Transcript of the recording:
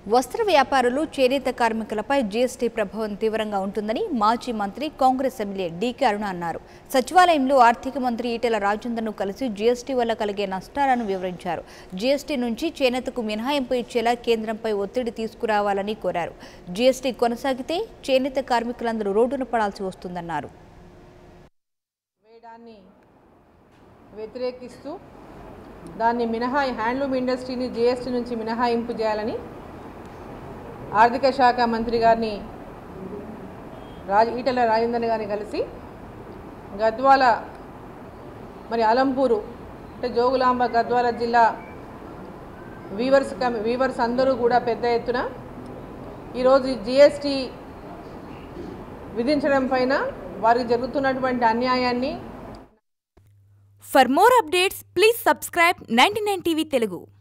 వస్త్ర వ్యాపారులు చేనేత కార్మికులపై జీఎస్టీ ప్రభావం తీవ్రంగా ఉంటుందని మాజీ మంత్రి కాంగ్రెస్ ఎమ్మెల్యే డీకే అరుణ అన్నారు సచివాలయంలో ఆర్థిక మంత్రి ఈటెల రాజేందర్ను కలిసి జీఎస్టీ వల్ల కలిగే నష్టాలను వివరించారు జీఎస్టీ నుంచి చేనేతకు మినహాయింపు ఇచ్చేలా కేంద్రంపై ఒత్తిడి తీసుకురావాలని కోరారు జీఎస్టీ కొనసాగితే చేనేత కార్మికులందరూ రోడ్డున పడాల్సి వస్తుందన్నారు వేయడాన్ని వ్యతిరేకిస్తూ దాన్ని మినహాయి హ్యాండ్లూమ్ ఇండస్ట్రీని జిఎస్టీ నుంచి మినహాయింపు చేయాలని ఆర్థిక శాఖ మంత్రి గారిని రాజ్ ఈటెల రాజేందర్ గారిని కలిసి గద్వాల మరి అలంపూరు అంటే జోగులాంబ గద్వాల జిల్లా వీవర్స్ కమి వీవర్స్ అందరూ కూడా పెద్ద ఎత్తున ఈరోజు జిఎస్టీ విధించడం పైన వారికి జరుగుతున్నటువంటి అన్యాయాన్ని For more updates, please subscribe 99 TV Telugu.